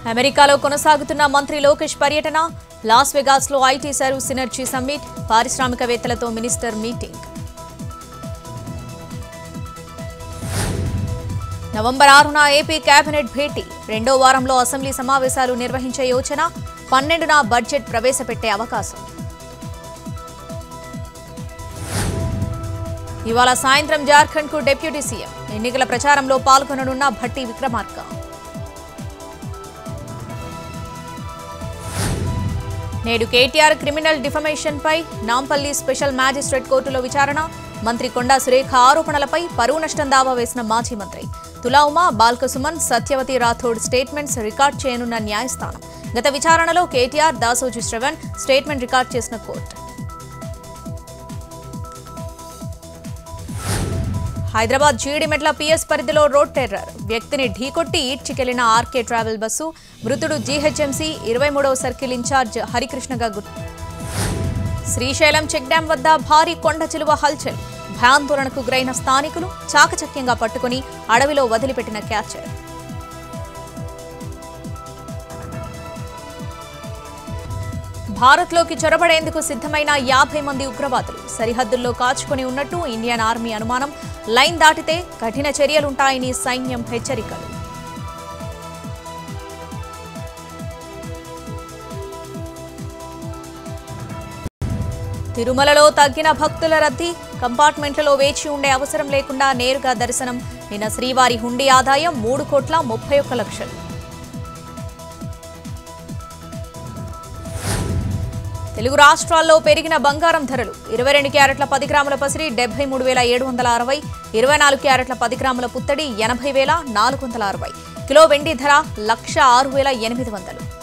అమెరికాలో కొనసాగుతున్న మంత్రి లోకేష్ పర్యటన లాస్ వెగాస్లో ఐటీ సర్వ్ సినర్జీ సమ్మిట్ పారిశ్రామికవేత్తలతో మినిస్టర్ మీటింగ్ నవంబర్ ఆరున ఏపీ కేబినెట్ భేటీ రెండో వారంలో అసెంబ్లీ సమావేశాలు నిర్వహించే యోచన పన్నెండున బడ్జెట్ ప్రవేశపెట్టే అవకాశం ఇవాళ సాయంత్రం జార్ఖండ్కు డిప్యూటీ సీఎం ఎన్నికల ప్రచారంలో పాల్గొననున్న భట్టి విక్రమార్క నేడు కేటీఆర్ క్రిమినల్ డిఫమేషన్ పై నాంపల్లి స్పెషల్ మ్యాజిస్ట్రేట్ కోర్టులో విచారణ మంత్రి కొండా సురేఖ ఆరోపణలపై పరువు నష్టం దావా వేసిన మాజీ మంత్రి తులా ఉమా బాల్కసుమన్ సత్యవతి రాథోడ్ స్టేట్మెంట్స్ రికార్డ్ చేయనున్న న్యాయస్థానం గత విచారణలో కేటీఆర్ దాసోజు శ్రవణ్ స్టేట్మెంట్ రికార్డ్ చేసిన కోర్టు హైదరాబాద్ జీడిమెట్ల పిఎస్ పరిధిలో రోడ్ టెర్రర్ వ్యక్తిని ఢీకొట్టి ఈడ్చికెళ్లిన ఆర్కే ట్రావెల్ బస్సు మృతుడు జీహెచ్ఎంసీ ఇరవై మూడవ సర్కిల్ ఇన్ఛార్జ్ హరికృష్ణగా గుర్తు శ్రీశైలం చెక్ డ్యాం వద్ద భారీ కొండ చిలువ హల్చల్ భయాందోళనకు గురైన స్థానికులు చాకచక్యంగా పట్టుకుని అడవిలో వదిలిపెట్టిన క్యాచర్ భారత్లోకి చొరబడేందుకు సిద్ధమైన యాభై మంది ఉగ్రవాదులు సరిహద్దుల్లో కాచుకొని ఉన్నట్టు ఇండియన్ ఆర్మీ అనుమానం లైన్ దాటితే కఠిన చర్యలుంటాయని సైన్యం హెచ్చరికలు తిరుమలలో తగ్గిన భక్తుల రద్దీ కంపార్ట్మెంట్లలో వేచి ఉండే అవసరం లేకుండా నేరుగా దర్శనం నిన్న శ్రీవారి హుండీ ఆదాయం మూడు కోట్ల ముప్పై ఒక్క లక్షలు తెలుగు రాష్ట్రాల్లో పెరిగిన బంగారం ధరలు ఇరవై రెండు క్యారెట్ల పది గ్రాముల పసిరి డెబ్బై మూడు వేల ఏడు వందల అరవై ఇరవై నాలుగు క్యారెట్ల పది గ్రాముల పుత్తడి ఎనభై వేల నాలుగు వందల అరవై కిలో వెండి ధర లక్ష ఆరు వేల ఎనిమిది వందలు